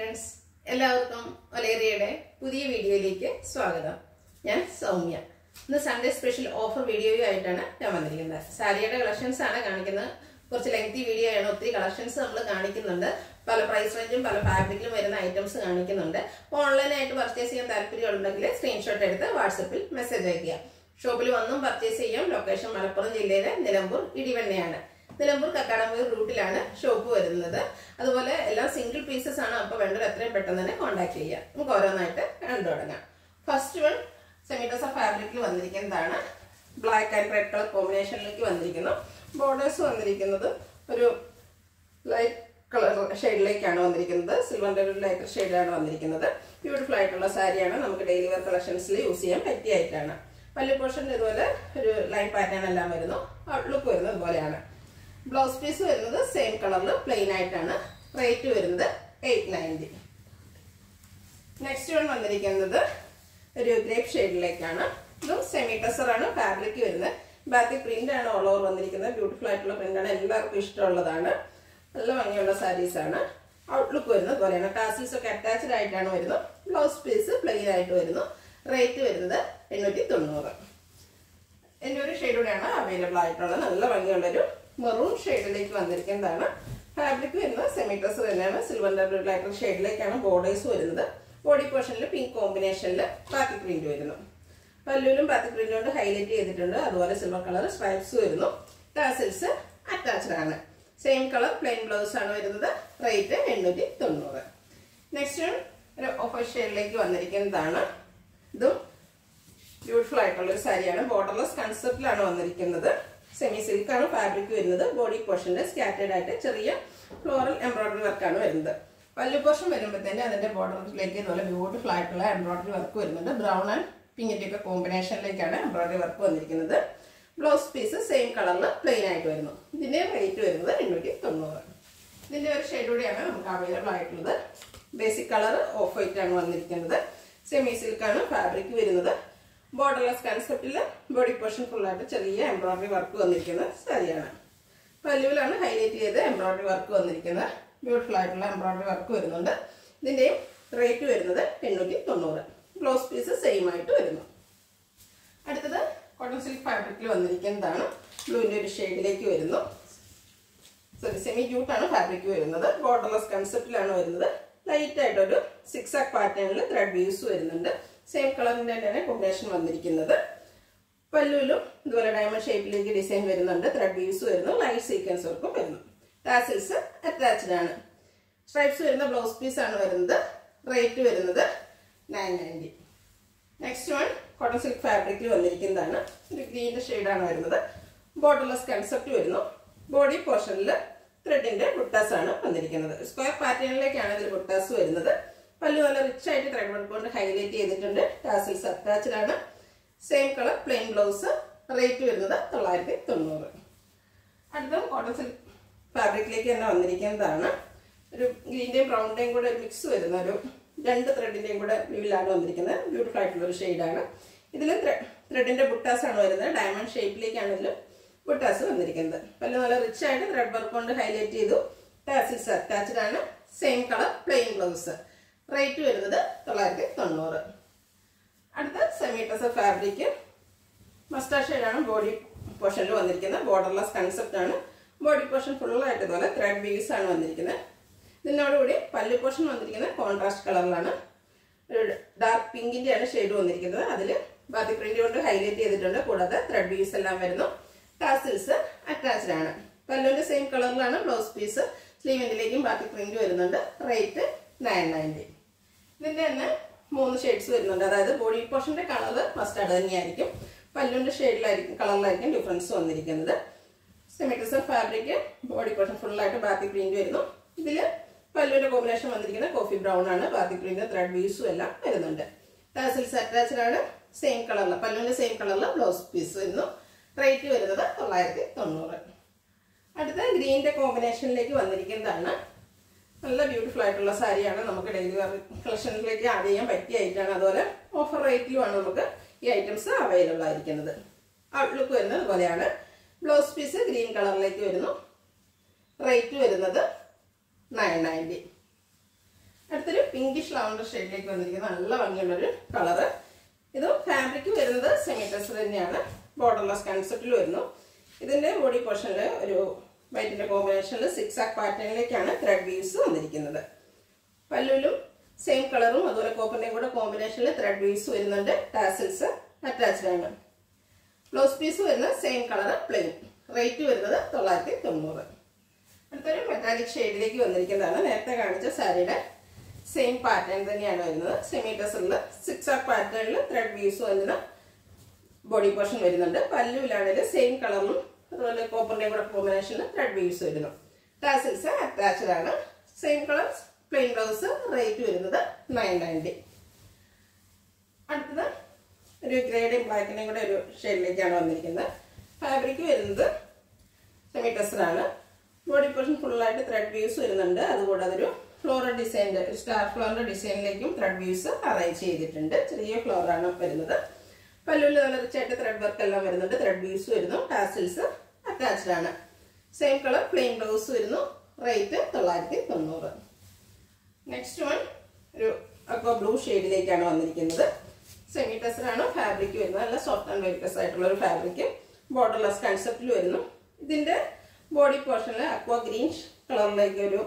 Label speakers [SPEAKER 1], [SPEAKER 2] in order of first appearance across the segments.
[SPEAKER 1] friends എല്ലാവർക്കും ഒലേറിയയുടെ പുതിയ വീഡിയോയിലേക്ക് സ്വാഗതം ഞാൻ സൗമ്യ ഇന്ന് സൺഡേ സ്പെഷ്യൽ ഓഫർ വീഡിയോയുമായിട്ടാണ് ഞാൻ വന്നിരിക്കുന്നത് സാരിയുടെ കളക്ഷൻസ് ആണ് കാണിക്കുന്നത് കുറച്ച് ലെങ്തി വീഡിയോ ആണ് ഒത്തിരി കളക്ഷൻസ് നമ്മൾ കാണിക്കുന്നുണ്ട് പല പ്രൈസ് റേഞ്ചും പല ഫാബ്രിക്കിലും വരുന്ന ഐറ്റംസ് കാണിക്കുന്നുണ്ട് അപ്പോൾ ഓൺലൈനായിട്ട് പർച്ചേസ് ചെയ്യാൻ താല്പര്യമുണ്ടെങ്കിൽ സ്ക്രീൻഷോട്ട് എടുത്ത് വാട്സപ്പിൽ മെസ്സേജ് അയക്കുക ഷോപ്പിൽ വന്നും പർച്ചേസ് ചെയ്യാം ലൊക്കേഷൻ മലപ്പുറം ജില്ലയിലെ നിലമ്പൂർ ഇടിവണ്ണയാണ് നിലമ്പൂർ കക്കാടമ്പൂർ റൂട്ടിലാണ് ഷോപ്പ് വരുന്നത് അതുപോലെ എല്ലാം സിംഗിൾ പീസസ് ആണ് അപ്പോൾ വേണ്ടത് എത്രയും പെട്ടെന്ന് തന്നെ കോൺടാക്ട് ചെയ്യുക നമുക്ക് ഓരോന്നായിട്ട് കണ്ടു തുടങ്ങാം ഫസ്റ്റ് വൺ സെമിറ്റോസ ഫാബ്രിക്കിൽ വന്നിരിക്കുന്നതാണ് ബ്ലാക്ക് ആൻഡ് റെഡ് കളർ കോമ്പിനേഷനിലേക്ക് വന്നിരിക്കുന്നു ബോർഡേഴ്സ് വന്നിരിക്കുന്നത് ഒരു ലൈറ്റ് കളർ ഷെയ്ഡിലേക്കാണ് വന്നിരിക്കുന്നത് സിൽവറിന്റെ ഒരു ലൈറ്റർ ഷെയ്ഡാണ് വന്നിരിക്കുന്നത് ബ്യൂട്ടിഫുൾ ആയിട്ടുള്ള സാരിയാണ് നമുക്ക് ഡെയിലി വെയർ കളക്ഷൻസിൽ യൂസ് ചെയ്യാൻ പറ്റിയായിട്ടാണ് പല്ലു പോർഷനിൽ ഇതുപോലെ ഒരു ലൈൻ പാറ്റേൺ എല്ലാം വരുന്നു ലുക്ക് വരുന്നത് ഇതുപോലെയാണ് ബ്ലൗസ് പീസ് വരുന്നത് സെയിം കളറിൽ പ്ലെയിൻ ആയിട്ടാണ് റേറ്റ് വരുന്നത് എയ്റ്റ് നയൻറ്റി നെക്സ്റ്റ് വൺ വന്നിരിക്കുന്നത് ഒരു ഗ്രേപ്പ് ഷെയ്ഡിലേക്കാണ് ഇതും സെമി ആണ് ഫാബ്രിക് വരുന്നത് ബാക്കി പ്രിന്റ് ആണ് ഓൾ ഓവർ വന്നിരിക്കുന്നത് ബ്യൂട്ടിഫുൾ ആയിട്ടുള്ള പ്രിന്റ് ആണ് എല്ലാവർക്കും ഇഷ്ടമുള്ളതാണ് നല്ല ഭംഗിയുള്ള സാരീസ് ആണ് ഔട്ട്ലുക്ക് വരുന്നത് പോലെയാണ് ടാസിൽസ് ഒക്കെ അറ്റാച്ച്ഡ് ആയിട്ടാണ് വരുന്നത് ബ്ലൗസ് പീസ് പ്ലെയിൻ ആയിട്ട് വരുന്നു റേറ്റ് വരുന്നത് എണ്ണൂറ്റി തൊണ്ണൂറ് എൻ്റെ ഒരു ഷെയ്ഡൂടെയാണ് അവൈലബിൾ ആയിട്ടുള്ളത് നല്ല ഭംഗിയുള്ളൊരു മെറൂൺ ഷെയ്ഡിലേക്ക് വന്നിരിക്കുന്നതാണ് ഫാബ്രിക് വരുന്നത് സെമി ഡ്രസ് തന്നെയാണ് സിൽവർ ഡബിൾ ലൈറ്റർ ഷെയ്ഡിലേക്കാണ് ബോർഡേഴ്സ് വരുന്നത് ബോഡി പോർഷനിൽ പിങ്ക് കോമ്പിനേഷനിൽ ബാത്തി പ്രിന്റ് വരുന്നു പല്ലുവിലും ബാത്തി പ്രിന്റ് കൊണ്ട് ഹൈലൈറ്റ് ചെയ്തിട്ടുണ്ട് അതുപോലെ സിൽവർ കളർ സ്ട്രൈപ്സ് വരുന്നു ടാസിൽസ് അറ്റാച്ച്ഡ് ആണ് സെയിം കളർ പ്ലെയിൻ ബ്ലൗസ് ആണ് വരുന്നത് റേറ്റ് എണ്ണൂറ്റി തൊണ്ണൂറ് നെക്സ്റ്റ് ഒരു ഓഫർ ഷെയ്ഡിലേക്ക് വന്നിരിക്കുന്നതാണ് ഇതും ബ്യൂട്ടിഫുൾ ആയിട്ടുള്ള ഒരു സാരിയാണ് ബോർഡർലെസ് കൺസെപ്റ്റിലാണ് വന്നിരിക്കുന്നത് സെമി സിൽക്ക് ആണ് ഫാബ്രിക് വരുന്നത് ബോഡി പോർഷനിൽ സ്കാറ്റേഡ് ആയിട്ട് ചെറിയ ഫ്ലോറൽ എംബ്രോയിഡറി വർക്കാണ് വരുന്നത് പല്ലു പോർഷൻ വരുമ്പോഴത്തേന് അതിന്റെ ബോർഡറിലേക്ക് ഇതുപോലെ ബ്യൂട്ടിഫുൾ ആയിട്ടുള്ള എംബ്രോയിഡറി വർക്ക് വരുന്നുണ്ട് ബ്രൗൺ ആൻഡ് പിങ്കിന്റെ ഒക്കെ കോമ്പിനേഷനിലേക്കാണ് എംബ്രോയിഡറി വർക്ക് വന്നിരിക്കുന്നത് ബ്ലൗസ് പീസ് സെയിം കളറിൽ പ്ലെയിൻ ആയിട്ട് വരുന്നു ഇതിന്റെ റേറ്റ് വരുന്നത് എണ്ണൂറ്റി തൊണ്ണൂറ് ഇതിന്റെ ഒരു ഷെയ്ഡ് കൂടിയാണ് നമുക്ക് അവൈലബിൾ ആയിട്ടുള്ളത് ബേസിക് കളർ ഓഫ് വൈറ്റ് ആണ് വന്നിരിക്കുന്നത് സെമി സിൽക്കാണ് ഫാബ്രിക് വരുന്നത് ബോർഡർലെസ് കൺസെപ്റ്റിൽ ബോഡി പോർഷൻ ഫുള്ളായിട്ട് ചെറിയ എംബ്രോയിഡറി വർക്ക് വന്നിരിക്കുന്ന സാരിയാണ് പല്ലുവിലാണ് ഹൈലൈറ്റ് ചെയ്ത് എംബ്രോയിഡറി വർക്ക് വന്നിരിക്കുന്നത് ബ്യൂട്ടിഫുൾ ആയിട്ടുള്ള എംബ്രോയിഡറി വർക്ക് വരുന്നുണ്ട് ഇതിൻ്റെയും റേറ്റ് വരുന്നത് എണ്ണൂറ്റി തൊണ്ണൂറ് ബ്ലൗസ് പീസ് സെയിം ആയിട്ട് വരുന്നു അടുത്തത് കോട്ടൺ സിൽക്ക് ഫാബ്രിക്കിൽ വന്നിരിക്കുന്നതാണ് ബ്ലൂവിൻ്റെ ഒരു ഷെയ്ഡിലേക്ക് വരുന്നു സോറി സെമി ജൂട്ടാണ് ഫാബ്രിക് വരുന്നത് ബോർഡർലെസ് കൺസെപ്റ്റിലാണ് വരുന്നത് ലൈറ്റ് ആയിട്ടൊരു സിക്സ് ആക്ക് പാറ്റേണിൽ ത്രെഡ് വ്യൂസ് വരുന്നുണ്ട് സെയിം കളറിന്റെ തന്നെയാണ് കോമ്പിനേഷൻ വന്നിരിക്കുന്നത് പല്ലുവിലും ഇതുപോലെ ഡയമണ്ട് ഷേപ്പിലേക്ക് ഡിസൈൻ വരുന്നുണ്ട് ത്രെഡ് വ്യൂസ് വരുന്നു ലൈറ്റ് സീക്വൻസ് വർക്കും വരുന്നു ടാസിൽസ് അറ്റാച്ച്ഡ് ആണ് സ്ട്രൈപ്സ് വരുന്ന ബ്ലൗസ് പീസ് ആണ് വരുന്നത് റേറ്റ് വരുന്നത് nine ninety next one cotton silk ഫാബ്രിക്കിൽ വന്നിരിക്കുന്നതാണ് ഒരു ഗ്രീൻ്റെ ഷെയ്ഡാണ് വരുന്നത് ബോർഡർലെസ് കൺസെപ്റ്റ് വരുന്നു ബോഡി പോർഷനിൽ ത്രെഡിന്റെ ബുട്ടാസ് ആണ് വന്നിരിക്കുന്നത് സ്ക്വയർ പാറ്റേണിലേക്കാണ് ഇതിൽ ബുട്ടാസ് വരുന്നത് പല്ലു നല്ല റിച്ച് ആയിട്ട് ത്രെഡ് വർക്ക് കൊണ്ട് ഹൈലൈറ്റ് ചെയ്തിട്ടുണ്ട് ടാസിൽസ് അറ്റാച്ച്ഡ് ആണ് same colour plain blouse rate വരുന്നത് തൊള്ളായിരത്തി തൊണ്ണൂറ് അടുത്ത കോട്ടൺ സിൽക്ക് ഫാബ്രിക്കിലേക്ക് തന്നെ വന്നിരിക്കുന്നതാണ് ഒരു ഗ്രീൻ്റെയും ബ്രൗണിൻ്റെയും കൂടെ ഒരു മിക്സ് വരുന്ന ഒരു രണ്ട് ത്രെഡിൻ്റെയും കൂടെ വ്യൂവിലാണ് വന്നിരിക്കുന്നത് ബ്യൂട്ടിഫുൾ ആയിട്ടുള്ള ഒരു ഷെയ്ഡാണ് ഇതിൽ ത്രെഡിന്റെ ബുട്ടാസ് ആണ് വരുന്നത് ഡയമണ്ട് ഷേപ്പിലേക്കാണ് ഇതിൽ ബുട്ടാസ് വന്നിരിക്കുന്നത് പല നല്ല റിച്ച് ആയിട്ട് ത്രെഡ് വർക്ക് കൊണ്ട് ഹൈലൈറ്റ് ചെയ്തു ടാസിൽസ് അറ്റാച്ച്ഡ് ആണ് same colour plain blouse rate വരുന്നത് തൊള്ളായിരത്തി തൊണ്ണൂറ് അടുത്ത സെമീറ്റസ് ഫാബ്രിക് മസ്റ്റാ ഷെയ്ഡാണ് ബോഡി പോർഷനിൽ വന്നിരിക്കുന്നത് ബോർഡർലെസ് കൺസെപ്റ്റ് ആണ് ബോഡി പോർഷൻ ഫുള്ളായിട്ട് ഇതുപോലെ ത്രെഡ് വീവ്സ് ആണ് വന്നിരിക്കുന്നത് ഇതിനോടുകൂടി പല്ലു പോർഷൻ വന്നിരിക്കുന്നത് കോൺട്രാസ്റ്റ് കളറിലാണ് ഒരു ഡാർക്ക് പിങ്കിന്റെ ആണ് ഷെയ്ഡ് വന്നിരിക്കുന്നത് അതിൽ ബാത്തി പ്രിന്റ് കൊണ്ട് ഹൈലൈറ്റ് ചെയ്തിട്ടുണ്ട് കൂടാതെ ത്രെഡ് വീവ്സ് എല്ലാം വരുന്നു ടാസിൽസ് അറ്റാച്ച്ഡ് ആണ് പല്ലുവിന്റെ സെയിം കളറിലാണ് ബ്ലൗസ് പീസ് സ്ലീവിൻ്റെലേക്കും ബാക്കി പ്രിന്റ് വരുന്നുണ്ട് റേറ്റ് നയൻ നയൻറ്റി ഇതിന്റെ തന്നെ മൂന്ന് ഷെയ്ഡ്സ് വരുന്നുണ്ട് അതായത് ബോഡി പോർഷന്റെ കളർ മസ്റ്റാർഡ് തന്നെയായിരിക്കും പല്ലുവിന്റെ ഷെയ്ഡിലായിരിക്കും കളറിലായിരിക്കും ഡിഫറൻസ് വന്നിരിക്കുന്നത് സെമിറ്റിസർ ഫാബ്രിക് ബോഡി പോർഷൻ ഫുള്ളായിട്ട് ബാത്തി പ്രിന്റ് വരുന്നു ഇതിൽ പല്ലുവിന്റെ കോമ്പിനേഷൻ വന്നിരിക്കുന്നത് കോഫി ബ്രൗൺ ആണ് ബാത്തി പ്രിന്റ് ത്രെഡ് വീസും എല്ലാം വരുന്നുണ്ട് ടാസിൽസ് അറ്റാച്ച്ഡ് ആണ് സെയിം കളറിൽ പല്ലുവിന്റെ സെയിം കളറിൽ ബ്ലൗസ് പീസ് വരുന്നു റേറ്റ് വരുന്നത് തൊള്ളായിരത്തി തൊണ്ണൂറ് അടുത്ത ഗ്രീനിന്റെ കോമ്പിനേഷനിലേക്ക് വന്നിരിക്കുന്നതാണ് നല്ല ബ്യൂട്ടിഫുൾ ആയിട്ടുള്ള സാരിയാണ് നമുക്ക് ഡെയിലി വെയർ കളക്ഷനിലേക്ക് ആഡ് ചെയ്യാൻ പറ്റിയ ഐറ്റാണ് അതുപോലെ ഓഫർ റേറ്റിലുമാണ് നമുക്ക് ഈ ഐറ്റംസ് അവൈലബിൾ ആയിരിക്കുന്നത് ഔട്ട്ലുക്ക് വരുന്നത് ഇതുപോലെയാണ് ബ്ലൗസ് പീസ് ഗ്രീൻ കളറിലേക്ക് വരുന്നു റേറ്റ് വരുന്നത് നയൻ നയൻറ്റി അടുത്തൊരു പിങ്കിഷ് ലാവണ്ടർ ഷെയ്ഡിലേക്ക് വന്നിരിക്കുന്ന നല്ല ഭംഗിയുള്ളൊരു കളറ് ഇത് ഫാബ്രിക് വരുന്നത് സെമി ടെസ്റ്റ് തന്നെയാണ് ബോർഡർലെസ് കൺസെപ്റ്റിൽ വരുന്നു ഇതിന്റെ ബോഡി പോർഷനിൽ ഒരു വൈറ്റിന്റെ കോമ്പിനേഷനിൽ സിക്സ് ആക്ക് പാറ്റേണിലേക്കാണ് ത്രെഡ് വീവ്സ് വന്നിരിക്കുന്നത് പല്ലുവിലും സെയിം കളറും അതുപോലെ കോപ്പറിന്റെയും കൂടെ കോമ്പിനേഷനിൽ ത്രെഡ് വീവ്സ് വരുന്നുണ്ട് ടാസിൽസ് അറ്റാച്ച്ഡ് ആണ് ബ്ലൗസ് പീസ് വരുന്നത് സെയിം കളർ പ്ലെയിൻ റേറ്റ് വരുന്നത് തൊള്ളായിരത്തി തൊണ്ണൂറ് അടുത്തൊരു മെറ്റാലിക് ഷെയ്ഡിലേക്ക് വന്നിരിക്കുന്നതാണ് നേരത്തെ കാണിച്ച സാരിയുടെ സെയിം പാറ്റേൺ തന്നെയാണ് വരുന്നത് സെമി ടെസറിൽ സിക്സ് ആർ പാറ്റേണിൽ ത്രെഡ് വീവ്സ് വരുന്ന ബോഡി പോർഷൻ വരുന്നുണ്ട് പല്ലുവിലാണെങ്കിൽ സെയിം കളറിലും അതുപോലെ കോപ്പറിന്റെയും കൂടെ കോമ്പിനേഷനിൽ ത്രെഡ് വീവ്സ് വരുന്നു ടാസിൽസ് അറ്റാച്ച്ഡ് ആണ് same colour plain blouse rate വരുന്നത് നയൻ നയൻറ്റി അടുത്തത് ഒരു ഗ്രേഡും ബ്ലാക്കിന്റെയും കൂടെ ഒരു ഷെയ്ഡിലേക്കാണ് വന്നിരിക്കുന്നത് ഫാബ്രിക് വരുന്നത് സെമി ടെസ്റ്ററാണ് ബോഡി പോർഷൻ ഫുള്ളായിട്ട് ത്രെഡ് വ്യൂസ് വരുന്നുണ്ട് അതുകൂടാതെ ഒരു ഫ്ലോറൽ ഡിസൈൻ്റെ ഒരു സ്റ്റാർ ഫ്ലോറിന്റെ ഡിസൈനിലേക്കും ത്രെഡ് വ്യൂസ് അറേഞ്ച് ചെയ്തിട്ടുണ്ട് ചെറിയ ഫ്ലോറാണ് വരുന്നത് പല്ലുവിൽ നല്ല റിച്ചായിട്ട് ത്രെഡ് വർക്ക് എല്ലാം വരുന്നുണ്ട് ത്രെഡ് വ്യൂസ് വരുന്നു ടാസിൽസ് അറ്റാച്ച്ഡ് ആണ് സെയിം കളർ പ്ലെയിൻ ബ്ലൗസ് വരുന്നു റേറ്റ് തൊള്ളായിരത്തി തൊണ്ണൂറ് നെക്സ്റ്റ് വൺ ഒരു അക്വ ബ്ലൂ ഷെയ്ഡിലേക്കാണ് വന്നിരിക്കുന്നത് സെമി ടെസ്റ്ററാണ് ഫാബ്രിക് വരുന്നത് നല്ല സോഫ്റ്റ് ആൻഡ് വെൽക്കസ് ആയിട്ടുള്ള ഒരു ഫാബ്രിക് ബോർഡർലെസ് കൺസെപ്റ്റിൽ വരുന്നു ഇതിന്റെ ബോഡി പോർഷനിൽ അക്വ ഗ്രീൻ കളറിലേക്ക് ഒരു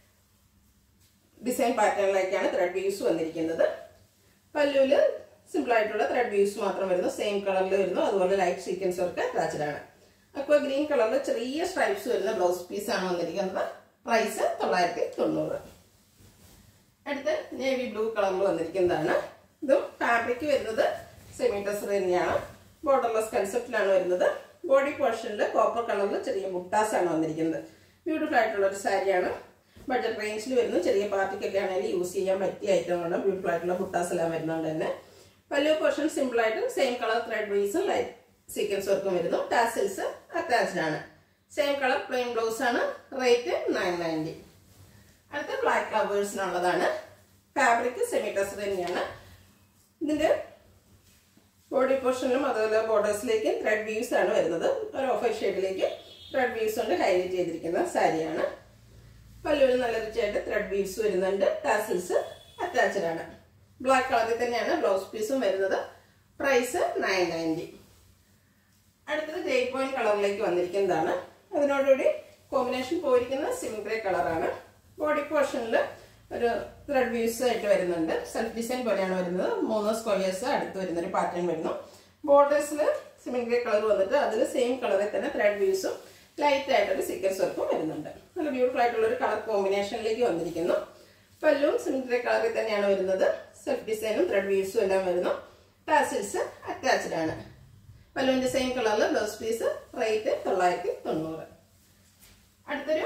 [SPEAKER 1] ഡിസൈൻ പാറ്റേണിലേക്കാണ് ത്രെഡ് വ്യൂസ് വന്നിരിക്കുന്നത് പല്ലുവിൽ സിമ്പിൾ ആയിട്ടുള്ള ത്രെഡ് വ്യൂസ് മാത്രം വരുന്നു സെയിം കളറിൽ വരുന്നു അതുപോലെ ലൈറ്റ് സീക്വൻസ് വർക്ക് അറ്റാച്ച്ഡ് ആണ് അക്വ ഗ്രീൻ കളറിൽ ചെറിയ സ്ട്രൈപ്സ് വരുന്ന ബ്ലൗസ് പീസ് ആണ് വന്നിരിക്കുന്നത് പ്രൈസ് തൊള്ളായിരത്തി തൊണ്ണൂറ് അടുത്ത് നേവി ബ്ലൂ കളറിൽ വന്നിരിക്കുന്നതാണ് ഇതും ഫാബ്രിക് വരുന്നത് സെമി ടെസർ തന്നെയാണ് ബോർഡർലെസ് കൺസെപ്റ്റിലാണ് വരുന്നത് ബോഡി പോർഷനിൽ കോപ്പർ കളറിൽ ചെറിയ ബുട്ടാസ് ആണ് വന്നിരിക്കുന്നത് ബ്യൂട്ടിഫുൾ ആയിട്ടുള്ള ഒരു സാരിയാണ് ബഡ്ജറ്റ് റേഞ്ചിൽ വരുന്നു ചെറിയ പാർട്ടിക്കൊക്കെ ആണെങ്കിൽ യൂസ് ചെയ്യാൻ പറ്റിയ ഐറ്റമാണ് ബ്യൂട്ടിഫുൾ ആയിട്ടുള്ള ബുട്ടാസ് എല്ലാം വരുന്നുണ്ട് തന്നെ പല്ലു പോർഷൻ സിമ്പിൾ ആയിട്ട് സെയിം കളർ ത്രെഡ് വീസും ലൈറ്റ് സീക്വൻസ് വർക്കും വരുന്നു ടാസിൽസ് അറ്റാച്ച്ഡ് ആണ് സെയിം കളർ പ്ലെയിൻ ബ്ലൗസ് ആണ് റേറ്റ് നയൻ നയൻറ്റി അടുത്ത ബ്ലാക്ക് ലവേഴ്സിനുള്ളതാണ് ഫാബ്രിക് സെമി ടെസ്റ്റ് തന്നെയാണ് ഇതിന്റെ ബോഡി പോർഷനിലും അതുപോലെ ബോർഡേഴ്സിലേക്കും ത്രെഡ് വ്യൂസ് ആണ് വരുന്നത് ഒരു ഓഫർ ഷെയ്ഡിലേക്ക് ത്രെഡ് വ്യൂസ് കൊണ്ട് ഹൈലൈറ്റ് ചെയ്തിരിക്കുന്ന സാരിയാണ് പല്ലുവിൽ നല്ല റിച്ചായിട്ട് ത്രെഡ് വ്യൂസ് വരുന്നുണ്ട് ടാസിൽസ് അറ്റാച്ച്ഡ് ആണ് ബ്ലാക്ക് കളറിൽ തന്നെയാണ് ബ്ലൗസ് പീസും വരുന്നത് പ്രൈസ് നയൻ നയൻറ്റി അടുത്തത് ഗ്രേ പോയിന്റ് കളറിലേക്ക് വന്നിരിക്കുന്നതാണ് അതിനോടുകൂടി കോമ്പിനേഷൻ പോയിരിക്കുന്നത് സിം ഗ്രേ കളറാണ് ബോഡി പോർഷനിൽ ഒരു ത്രെഡ് വ്യൂസ് ആയിട്ട് വരുന്നുണ്ട് സെൽഫ് ഡിസൈൻ പോലെയാണ് വരുന്നത് മൂന്ന് സ്ക്വയേഴ്സ് അടുത്ത് വരുന്ന ഒരു പാറ്റേൺ വരുന്നു ബോർഡേഴ്സിൽ സിമിൻ ഗ്രേ കളർ വന്നിട്ട് അതിൽ സെയിം കളറിൽ തന്നെ ത്രെഡ് വ്യൂസും ലൈറ്റ് ആയിട്ടൊരു സീക്വൻസ് വർക്കും വരുന്നുണ്ട് നല്ല ബ്യൂട്ടിഫുൾ ആയിട്ടുള്ള ഒരു കളർ കോമ്പിനേഷനിലേക്ക് വന്നിരിക്കുന്നു പല്ലും സിമിൻ ഗ്രേ കളറിൽ തന്നെയാണ് വരുന്നത് സെൽഫ് ഡിസൈനും ത്രെഡ് വ്യൂസും എല്ലാം വരുന്നു ടാസിൽസ് അറ്റാച്ച്ഡ് ആണ് പല്ലുവിന്റെ സെയിം കളറിൽ ബ്ലൗസ് പീസ് റേറ്റ് തൊള്ളായിരത്തി തൊണ്ണൂറ് അടുത്തൊരു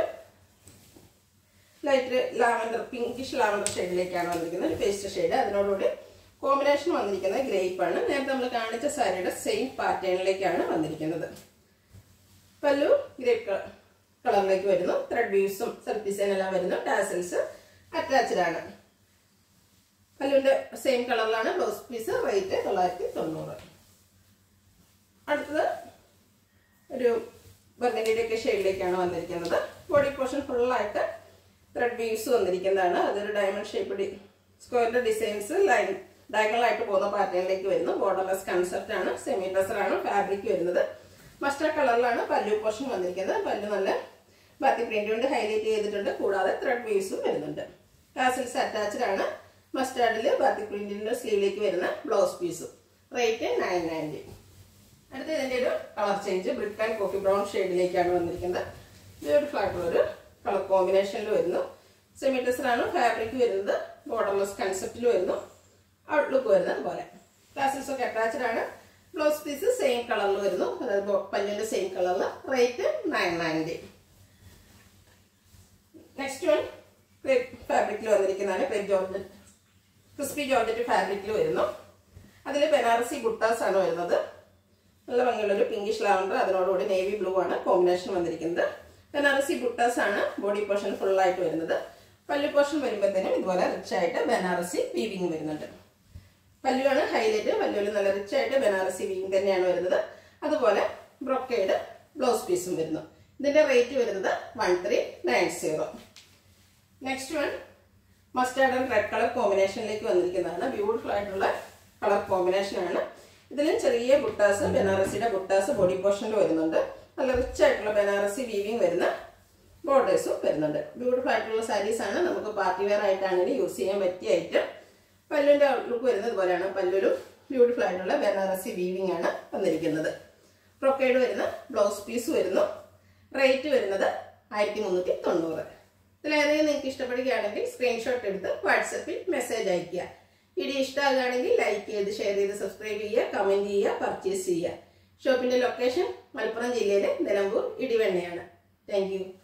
[SPEAKER 1] ലൈറ്റ് ലാവൻഡർ പിങ്കിഷ് ലാവൻഡർ ഷെയ്ഡിലേക്കാണ് വന്നിരിക്കുന്നത് ഒരു പേസ്റ്റ് ഷെയ്ഡ് അതിനോടുകൂടി കോമ്പിനേഷൻ വന്നിരിക്കുന്നത് ഗ്രേപ്പ് ആണ് നേരത്തെ നമ്മൾ കാണിച്ച സാരിയുടെ സെയിം പാറ്റേണിലേക്കാണ് വന്നിരിക്കുന്നത് പല്ലു ഗ്രേപ്പ് കളറിലേക്ക് വരുന്നു ത്രെഡ് വ്യൂസും സെൽഫ് ഡിസൈൻ എല്ലാം വരുന്നു ടാസൽസ് അറ്റാച്ച്ഡ് ആണ് പല്ലുവിന്റെ സെയിം കളറിലാണ് ബ്ലൗസ് പീസ് റേറ്റ് തൊള്ളായിരത്തി തൊണ്ണൂറ് അടുത്തത് ഒരു ബർഗൻഡിയുടെ ഒക്കെ ഷെയ്ഡിലേക്കാണ് വന്നിരിക്കുന്നത് ബോഡി പോർഷൻ ഫുള്ളായിട്ട് ത്രെഡ് വീവ്സ് വന്നിരിക്കുന്നതാണ് അതൊരു ഡയമണ്ട് ഷേപ്പ് സ്ക്വയറിന്റെ ഡിസൈൻസ് ലൈൻ ഡയഗണൽ ആയിട്ട് പോകുന്ന പാറ്റേണിലേക്ക് വരുന്നു ബോർഡർലെസ് കൺസെപ്റ്റ് ആണ് സെമി ആണ് ഫാബ്രിക് വരുന്നത് മസ്റ്റർഡ് കളറിലാണ് പല്ലു പോർഷൻ വന്നിരിക്കുന്നത് പല്ലു നല്ല ബാത്തി പ്രിന്റ് കൊണ്ട് ഹൈലൈറ്റ് ചെയ്തിട്ടുണ്ട് കൂടാതെ ത്രെഡ് വീവ്സും വരുന്നുണ്ട് ടാസിൽസ് അറ്റാച്ച്ഡ് ആണ് മസ്റ്റാർഡിൽ ബാത്തി പ്രിന്റിന്റെ സ്ലീവിലേക്ക് വരുന്ന ബ്ലൗസ് പീസും റേറ്റ് നയൻ നയൻറ്റി അടുത്ത ഇതിന്റെ ഒരു colour change brick and coffee brown ഷെയ്ഡിലേക്കാണ് വന്നിരിക്കുന്നത് ബ്യൂട്ടിഫുൾ ആയിട്ടുള്ള ഒരു കളർ കോമ്പിനേഷനിൽ വരുന്നു സെമി ആണ് ഫാബ്രിക് വരുന്നത് ബോർഡർലെസ് കൺസെപ്റ്റിൽ വരുന്നു ഔട്ട്ലുക്ക് വരുന്നത് പോലെ ക്ലാസസ് ഒക്കെ അറ്റാച്ച്ഡ് ആണ് ബ്ലൗസ് പീസ് സെയിം കളറിൽ വരുന്നു അതായത് പല്ലിന്റെ സെയിം കളറിൽ rate nine ninety next one ഫാബ്രിക്കിൽ വന്നിരിക്കുന്നതാണ് ക്രേപ്പ് ജോർജറ്റ് ക്രിസ്പി ജോർജറ്റ് ഫാബ്രിക്കിൽ വരുന്നു അതിൽ ബനാറസി ബുട്ടാസ് ആണ് വരുന്നത് നല്ല ഭംഗിയുള്ള ഒരു പിങ്കിഷ് ലാവണ്ടർ അതിനോടുകൂടി നേവി ബ്ലൂ ആണ് കോമ്പിനേഷൻ വന്നിരിക്കുന്നത് ബനാറസി ബുട്ടാസ് ആണ് ബോഡി പോർഷൻ ഫുൾ ആയിട്ട് വരുന്നത് പല്ലു പോർഷൻ വരുമ്പോഴത്തേനും ഇതുപോലെ റിച്ച് ആയിട്ട് ബനാറസി വീവിങ് വരുന്നുണ്ട് പല്ലുവാണ് ഹൈലൈറ്റ് പല്ലുവിൽ നല്ല റിച്ച് ആയിട്ട് ബനാറസി വീവിങ് തന്നെയാണ് വരുന്നത് അതുപോലെ ബ്രൊക്കേഡ് ബ്ലൗസ് പീസും വരുന്നു ഇതിന്റെ റേറ്റ് വരുന്നത് one three nine zero next one mustard and red colour കോമ്പിനേഷനിലേക്ക് വന്നിരിക്കുന്നതാണ് ബ്യൂട്ടിഫുൾ ആയിട്ടുള്ള കളർ കോമ്പിനേഷനാണ് ഇതിലും ചെറിയ ബുട്ടാസ് ബനാറസിയുടെ ബുട്ടാസ് ബോഡി പോർഷനിൽ വരുന്നുണ്ട് നല്ല റിച്ച് ആയിട്ടുള്ള ബനാറസി വീവിങ് വരുന്ന ബോർഡേഴ്സും വരുന്നുണ്ട് ബ്യൂട്ടിഫുൾ ആയിട്ടുള്ള സാരീസ് ആണ് നമുക്ക് പാർട്ടി വെയർ ആയിട്ടാണെങ്കിലും യൂസ് ചെയ്യാൻ പറ്റിയ ഐറ്റം പല്ലുവിന്റെ ഔട്ട്ലുക്ക് വരുന്നത് പോലെയാണ് പല്ലുലും ബ്യൂട്ടിഫുൾ ആയിട്ടുള്ള ബനാറസി വീവിംഗ് ആണ് വന്നിരിക്കുന്നത് പ്രൊക്കേഡ് വരുന്ന ബ്ലൗസ് പീസ് വരുന്നു റേറ്റ് വരുന്നത് ആയിരത്തി മുന്നൂറ്റി തൊണ്ണൂറ് ഇതിലേതെങ്കിലും നിങ്ങൾക്ക് ഇഷ്ടപ്പെടുകയാണെങ്കിൽ സ്ക്രീൻഷോട്ട് എടുത്ത് വാട്സപ്പിൽ മെസ്സേജ് അയയ്ക്കുക വീഡിയോ ഇഷ്ടമാകുകയാണെങ്കിൽ ലൈക്ക് ചെയ്ത് ഷെയർ ചെയ്ത് സബ്സ്ക്രൈബ് ചെയ്യുക കമൻറ്റ് ചെയ്യുക പർച്ചേസ് ചെയ്യുക ഷോപ്പിന്റെ ലൊക്കേഷൻ മലപ്പുറം ജില്ലയിലെ നിലമ്പൂർ ഇടിവെണ്ണയാണ് താങ്ക്